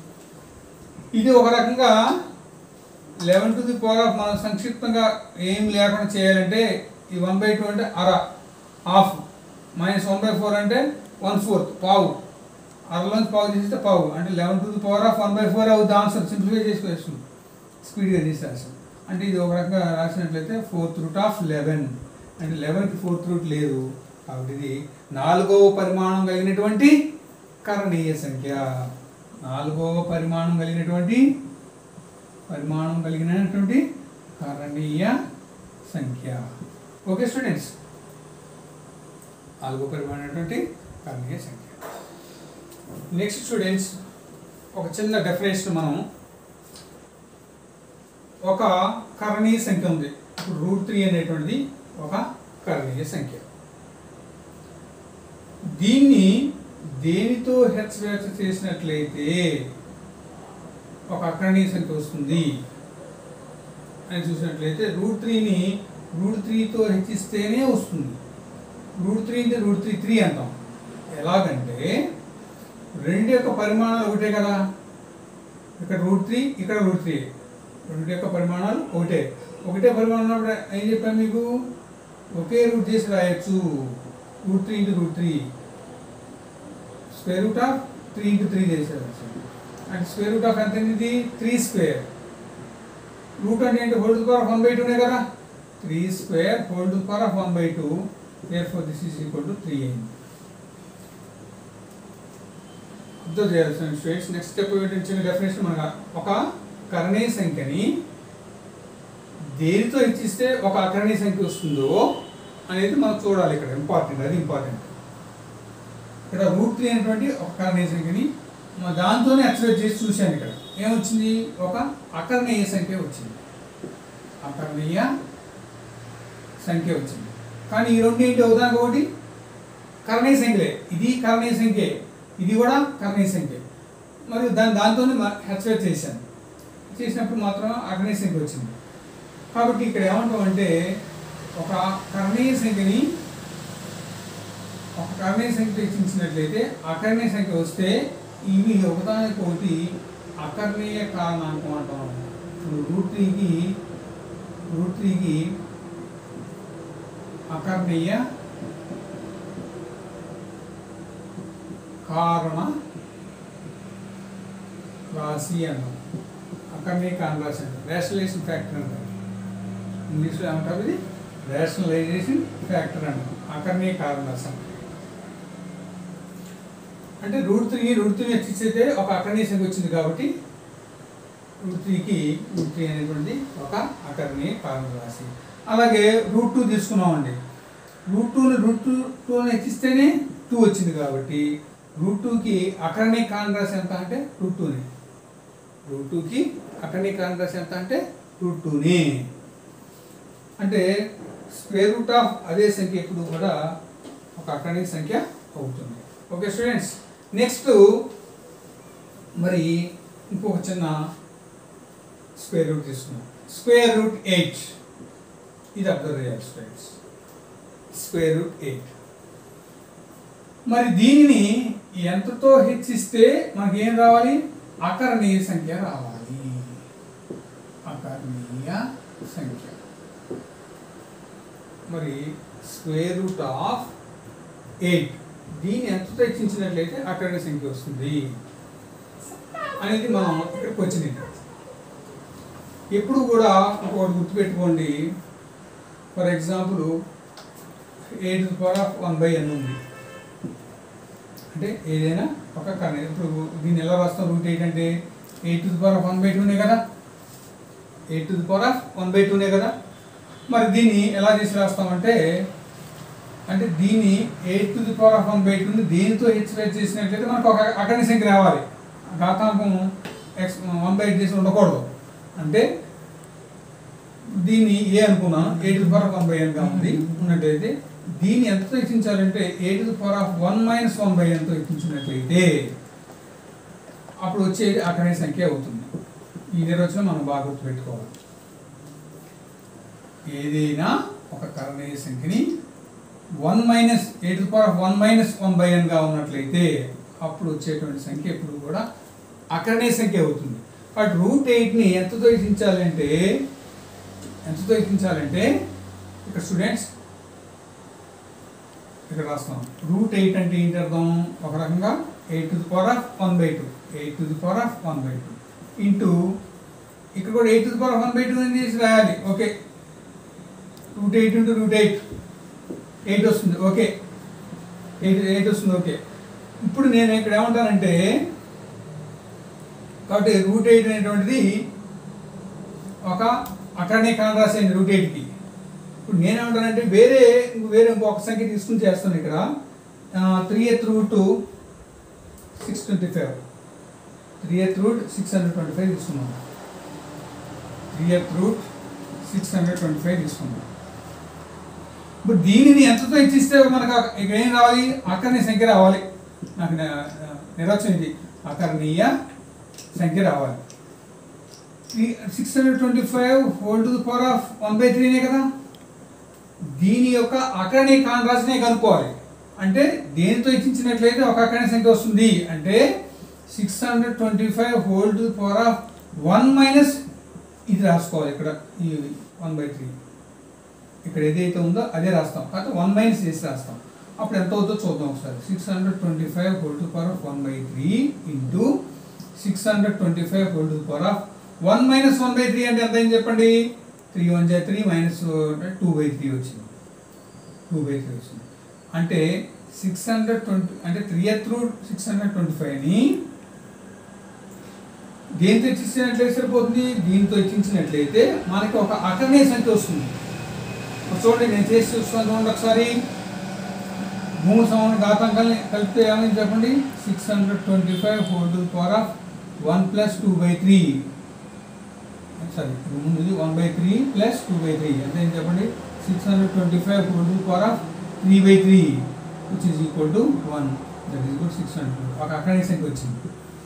Speaker 1: ఇది ఒక రకంగా eleven to the power of మనం సంక్షిప్తంగా ఏం లేకుండా చేయాలంటే ఈ వన్ బై టూ అంటే అర half minus one by four అంటే వన్ ఫోర్త్ పావు అరలోంచి పావు చేస్తే పావు అంటే eleven to the power of one by four అవుతుంది ఆన్సర్ సింప్లిఫై చేసుకోవచ్చు స్పీడ్గా తీసేస్తాం అంటే ఇది ఒక రకంగా రాసినట్లయితే ఫోర్త్ రూట్ ఆఫ్ లెవెన్ అంటే లెవెన్కి ఫోర్త్ రూట్ లేదు కాబట్టి ఇది నాలుగవ పరిమాణం కలిగినటువంటి కరణీయ సంఖ్య నాలుగవ పరిమాణం కలిగినటువంటి పరిమాణం కలిగినటువంటి కరణీయ సంఖ్య ఓకే స్టూడెంట్స్ నాలుగో పరిమాణమైనటువంటి కరణీయ సంఖ్య నెక్స్ట్ స్టూడెంట్స్ ఒక చిన్న డెఫినేషన్ మనం ఒక కరణీయ సంఖ్య ఉంది ఇప్పుడు రూట్ త్రీ అనేటువంటిది ఒక కరణీయ సంఖ్య దీన్ని దేనితో హెచ్చవేత చేసినట్లయితే ఒక అకరణీయ సంఖ్య వస్తుంది అని చూసినట్లయితే రూట్ త్రీని రూట్ త్రీతో హెచ్చిస్తేనే వస్తుంది రూట్ త్రీ అంటే రూట్ త్రీ త్రీ అంటాం ఎలాగంటే రెండు యొక్క పరిమాణాలు ఒకటే కదా ఇక్కడ రూట్ త్రీ ఇక్కడ రూట్ త్రీ రెండు యొక్క పరిమాణాలు ఒకటే ఒకటే పరిమాణం ఉన్నప్పుడు ఏం చెప్పాను మీకు ఒకే రూట్ చేసి రాయొచ్చు root three into root three square root of three into three చేసేది అంటే స్క్వేర్ రూట్ ఆఫ్ ఎంత ఇది త్రీ స్క్వేర్ రూట్ అంటే ఏంటి whole to power of one by టూనే కదా three square whole to power of one by two therefore this is equal to three అయింది అబ్జర్వ్ చేయాల్సిన స్టూడెంట్స్ నెక్స్ట్ స్టెప్ ఏంటంటే డెఫినేషన్ మనకు ఒక కరణీయ సంఖ్యని దేనితో ఇచ్చిస్తే ఒక అకరణీయ సంఖ్య వస్తుందో అనేది మనం చూడాలి ఇక్కడ ఇంపార్టెంట్ అది ఇంపార్టెంట్ ఇక్కడ రూట్ త్రీ అనేటువంటి ఒక కరణీయ సంఖ్యని మ- దాంతోనే ఎక్స్ప్రెస్ చేసి చూశాను ఇక్కడ ఏమొచ్చింది ఒక అకరణీయ సంఖ్య వచ్చింది అకరణీయ సంఖ్య వచ్చింది కానీ ఈ రెండు ఏంటి అవుతానికి ఒకటి కరణీయ సంఖ్యలే ఇది కరణీయ సంఖ్యే ఇది కూడా కరణీయ సంఖ్య మరియు దాని దాంతోనే హెచ్చవేట్ చేశాను చేసినప్పుడు మాత్రం అకరణీయ సంఖ్య వచ్చింది కాబట్టి ఇక్కడ ఏమంటాం అంటే ఒక కరణీయ సంఖ్యని ఒక కరణీయ సంఖ్య ఇచ్చినట్లయితే అకరణీయ సంఖ్య వస్తే ఇవి ఒకదానికి ఒకటి అకర్ణీయ కారణాంకం అంటాం ఇప్పుడు రూట్ త్రీకి రూట్ త్రీకి అకర్ణీయ కారణ రాశి అన్నాం అకర్ణీయ కారణ రాశి అంటాం రేషనలైజేషన్ ఫ్యాక్టర్ అంటారు ఇంగ్లీష్లో ఏమంటారు ఇది రేషనలైజేషన్ ఫ్యాక్టర్ అంటాం అకర్ణీయ కారణ రాశి అంటాం అంటే రూట్ త్రీ రూట్ త్రీ అయితే ఒక అకర్ణీయ సంఖ్య వచ్చింది కాబట్టి రూట్ త్రీకి రూట్ త్రీ అనేటువంటి ఒక అకర్ణీయ కారణ రాశి అలాగే రూట్ టూ తీసుకున్నామండి రూట్ టూని రూట్ టూ టూని హెచ్చిస్తేనే టూ వచ్చింది కాబట్టి రూట్ టూకి అకర్ణీయ కారణ రాశి ఎంత అంటే రూట్ టూని రూట్ టూకి అకర్ణీయ కారణ రాశి ఎంత అంటే రూట్ టూని అంటే స్క్వేర్ రూట్ ఆఫ్ అదే సంఖ్య ఎప్పుడు కూడా ఒక అకర్ణీయ సంఖ్య అవుతుంది ఓకే స్టూడెంట్స్ నెక్స్ట్ మరి ఇంకొక చిన్న స్క్వేర్ రూట్ తీసుకున్నాం స్క్వేర్ రూట్ ఎయిట్ ఇది అబ్జర్వ్ చేయాలి స్టూడెంట్స్ స్క్వేర్ రూట్ ఎయిట్ మరి దీనిని ఎంతతో హెచ్చిస్తే మనకి ఏం రావాలి అకరణీయ సంఖ్య రావాలి అకరణీయ సంఖ్య మరి స్క్వేర్ రూట్ ఆఫ్ ఎయిట్ దీన్ని ఎంతతో హెచ్చించినట్లయితే అకరణీయ సంఖ్య వస్తుంది అనేది మనం ఇక్కడికి వచ్చింది ఎప్పుడు కూడా ఒకటి గుర్తుపెట్టుకోండి for example eight power of one by n ఉంది అంటే ఏదైనా ఒక కర్ణ ఇప్పుడు దీన్ని ఎలా రాస్తాం రూట్ ఎయిట్ అంటే eight to the power of one by టూనే కదా eight to the power of one by టూనే కదా మరి దీన్ని ఎలా చేసి రాస్తామంటే అంటే దీన్ని eight to the power of one by టూని దేనితో హెచ్వేట్ చేసినట్లయితే మనకు ఒక అకర్ణ సంఖ్య రావాలి ఘాతాంకం ఎక్స్ వన్ బై ఎయిట్ చేసి ఉండకూడదు అంటే దీన్ని ఏ అనుకున్నాను eight to power of one by ఎన్గా ఉంది ఉన్నట్టయితే దీన్ని ఎంతతో ఇచ్చించాలంటే eight to power of one minus one by ఎన్తో ఇచ్చించినట్లయితే అప్పుడు వచ్చేది అకర్ణ సంఖ్య అవుతుంది ఈ నిర్వచనం మనం బాగా గుర్తుపెట్టుకోవాలి ఏదైనా ఒక కరణీయ సంఖ్యని one minus eight power of one minus one by ఎన్గా ఉన్నట్లయితే అప్పుడు వచ్చేటువంటి సంఖ్య ఎప్పుడు కూడా అకరణీయ సంఖ్య అవుతుంది బట్ రూట్ ఎయిట్ని ఎంతతో ఇచ్చించాలంటే ఎంతతో ఇచ్చించాలంటే ఇక్కడ స్టూడెంట్స్ ఇక్కడ రాస్తాం రూట్ ఎయిట్ అంటే ఏంటి అర్థం ఒక రకంగా eight to the power of one by two eight to the power of one by two into ఇక్కడ కూడా eight to the power of one by two అని చేసి రాయాలి okay root eight into root eight eight వస్తుంది ఓకే ఎయిట్ ఎయిట్ వస్తుంది ఓకే ఇప్పుడు నేను ఇక్కడ ఏమంటానంటే కాబట్టి రూట్ ఎయిట్ అనేటువంటిది ఒక అక్కడనే కాంట్రాస్ట్ అయింది రూట్ ఎయిట్కి ఇప్పుడు నేనేమంటానంటే వేరే వేరే ఇంకొక సంఖ్య తీసుకుని చేస్తాను ఇక్కడ త్రీ ఎత్ root six twenty five three ఎత్ root six hundred twenty five తీసుకున్నాను త్రీ ఎత్ root six hundred twenty five తీసుకున్నాను ఇప్పుడు దీనిని ఎంతతో ఇచ్చిస్తే మనకు ఇక్కడ ఏం రావాలి అక్కడనే సంఖ్య రావాలి నాకు ని- నిర్వచనం ఇది అకర్ణీయ సంఖ్య రావాలి six hundred twenty five whole to the power of one by త్రీనే కదా దీని యొక్క అకరణీయ కాండ్రాస్నే కనుక్కోవాలి అంటే దేనితో ఇచ్చించినట్లయితే ఒక అకరణీయ సంఖ్య వస్తుంది అంటే six hundred twenty five whole to power of one minus ఇది రాసుకోవాలి ఇక్కడ ఈ వన్ బై త్రీ ఇక్కడ ఏదైతే ఉందో అదే రాస్తాం కాకపోతే వన్ మైనస్ చేసి రాస్తాం అప్పుడు ఎంత అవుతుందో చూద్దాం ఒకసారి six hundred twenty five whole to power of one by three into six hundred twenty five whole to power of one minus one by three అంటే ఎంత అయింది చెప్పండి three one by three minus two by three వచ్చింది టూ బై త్రీ వచ్చింది అంటే సిక్స్ హండ్రెడ్ ట్వంటీ అంటే three through six hundred twenty ఫైవ్ని దేంతో ఇచ్చినట్లయితే సరిపోతుంది దీంతో ఇచ్చించినట్లయితే మనకి ఒక అకర్ణీయ సంఖ్య వస్తుంది ఇప్పుడు చూడండి నేను చేసి చూస్తాను చూడండి ఒకసారి మూడు సమాన ఘాతాంకాలని కలిపితే ఏమైంది చెప్పండి six hundred twenty five whole to power of one plus two by three sorry ముందు one by three plus two by three ఎంత ఏంటి చెప్పండి six hundred twenty five whole to power of three by three which is equal to one that is good six hundred ఒక అకర్ణీయ సంఖ్య వచ్చింది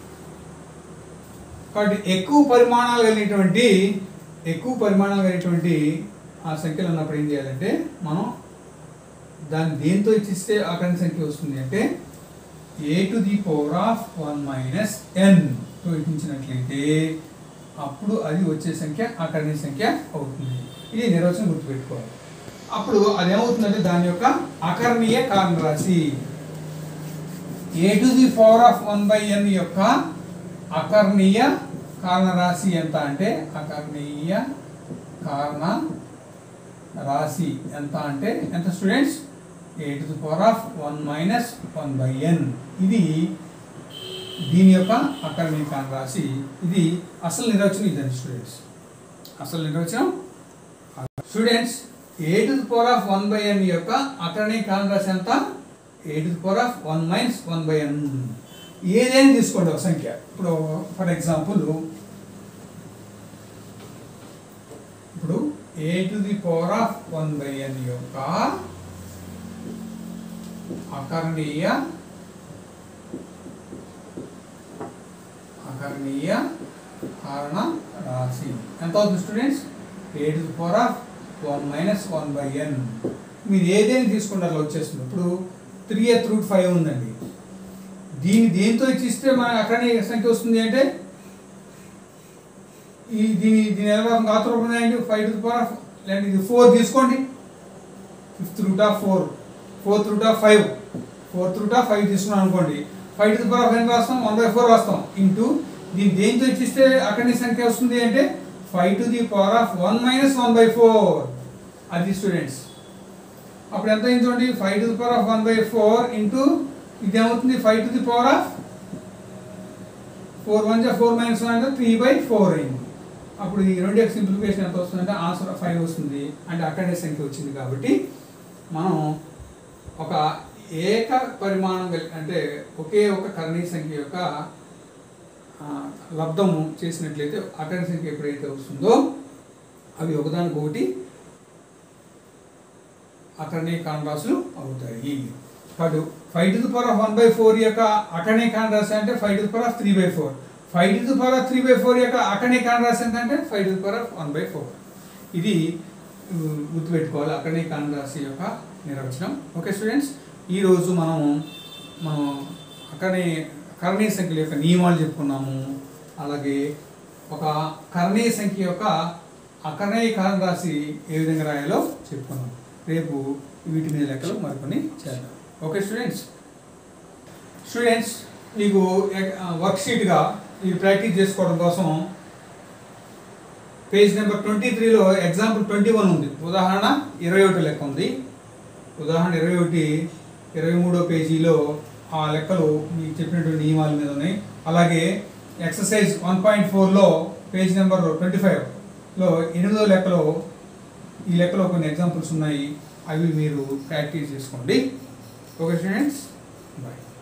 Speaker 1: కాబట్టి ఎక్కువ పరిమాణాలు కలిగినటువంటి ఎక్కువ పరిమాణాలు కలిగినటువంటి ఆ సంఖ్యలు ఉన్నప్పుడు ఏం చేయాలంటే మనం దాన్ని దేంతో ఇచ్చిస్తే అకరణ సంఖ్య వస్తుంది అంటే a to the power of one minus ఎన్తో ఇచ్చించినట్లయితే అప్పుడు అది వచ్చే సంఖ్య అకరణీయ సంఖ్య అవుతుంది ఇది నిర్వచనం గుర్తుపెట్టుకోవాలి అప్పుడు అదేమవుతుందంటే దాని యొక్క అకర్ణీయ కారణ రాశి a to the power of one by n యొక్క అకర్ణీయ కారణ రాశి ఎంత అంటే అకర్ణీయ కారణ రాశి ఎంత అంటే ఎంత students a to the power of one minus one by n ఇది దీని యొక్క అకర్ణీయ కారణ రాశి ఇది అసలు నిర్వచనం ఇదండి స్టూడెంట్స్ అసలు నిర్వచనం students a to the power of one by n యొక్క అకర్ణీయ కారణ రాశి ఎంత a to the power of one minus one by n ఏదైనా తీసుకోండి ఒక సంఖ్య ఇప్పుడు ఫర్ ఎగ్జాంపుల్ ఇప్పుడు a to the power of one by n యొక్క అకర్ణీయ అకర్ణీయ కారణ రాశి ఎంత అవుతుంది students a to the power of one minus one by n మీరు ఏదైనా తీసుకుంటారు వచ్చేస్తుంది ఇప్పుడు త్రీ ఎత్ రూట్ ఫైవ్ ఉందండి దీన్ని దేంతో ఇచ్చిస్తే మన అకర్ణీయ సంఖ్య వస్తుంది అంటే ఈ దీని దీని ఎలా గాత్ర రూపం ఏంటి ఫైవ్ టు పవర్ ఆఫ్ లేదంటే ఇది ఫోర్ తీసుకోండి fifth root of four fourth root of five fourth root of five తీసుకున్నాం అనుకోండి ఫైవ్ టు పవర్ ఆఫ్ ఎంత రాస్తాం వన్ బై ఫోర్ రాస్తాం ఇంటూ దీన్ని దేంతో ఇచ్చిస్తే అక్కడి సంఖ్య వస్తుంది అంటే five to the power of one minus one by four అది స్టూడెంట్స్ అప్పుడు ఎంత అయింది చూడండి five to the power of one by four into ఇది ఏమవుతుంది five to the power of four one జా ఫోర్ మైనస్ వన్ అంటే త్రీ బై ఫోర్ అయింది అప్పుడు ఈ రెండు యొక్క సింప్లిఫికేషన్ ఎంత వస్తుందంటే ఆన్సర్ ఫైవ్ వస్తుంది అంటే అక్కడే సంఖ్య వచ్చింది కాబట్టి మనం ఒక ఏక పరిమాణం కలిగి అంటే ఒకే ఒక కర్ణీయ సంఖ్య యొక్క ఆ, లబ్ధము చేసినట్లయితే అకర్ణ సంఖ్య ఎప్పుడైతే వస్తుందో అవి ఒకదానికొకటి అకర్ణీయ కాండ్రాసులు అవుతాయి కాబట్టి five to the power of one by four యొక్క అకర్ణీయ కాండ్రాసి అంటే five to the power of three by four five to the power of three by four యొక్క అకర్ణీయ కాండ్రాసి ఎంత అంటే five to the power of one by four ఇది ఉమ్, గుర్తుపెట్టుకోవాలి అకర్ణీయ కాండ్రాసి యొక్క నిర్వచనం ఓకే స్టూడెంట్స్ ఈరోజు మనం మనం అకర్ణీయ కర్ణీయ సంఖ్యల యొక్క నియమాలు చెప్పుకున్నాము అలాగే ఒక కర్ణీయ సంఖ్య యొక్క అకర్ణీయ కారణ రాశి ఏ విధంగా రాయాలో చెప్పుకున్నాం రేపు వీటి మీద లెక్కలు మరికొన్ని చేద్దాం ఓకే స్టూడెంట్స్ స్టూడెంట్స్ మీకు వర్క్షీట్గా ఇది ప్రాక్టీస్ చేసుకోవడం కోసం పేజ్ నెంబర్ ట్వంటీ త్రీలో ఎగ్జాంపుల్ ట్వంటీ వన్ ఉంది ఉదాహరణ ఇరవై ఒకటి లెక్క ఉంది ఉదాహరణ ఇరవై ఒకటి ఇరవై మూడో పేజీలో ఆ లెక్కలు మీకు చెప్పినటువంటి నియమాల మీద ఉన్నాయి అలాగే ఎక్సర్సైజ్ వన్ పాయింట్ ఫోర్లో పేజ్ నెంబర్ ట్వంటీ ఫైవ్లో ఎనిమిదో లెక్కలో ఈ లెక్కలో కొన్ని ఎగ్జాంపుల్స్ ఉన్నాయి అవి మీరు ప్రాక్టీస్ చేసుకోండి ఓకే స్టూడెంట్స్ బాయ్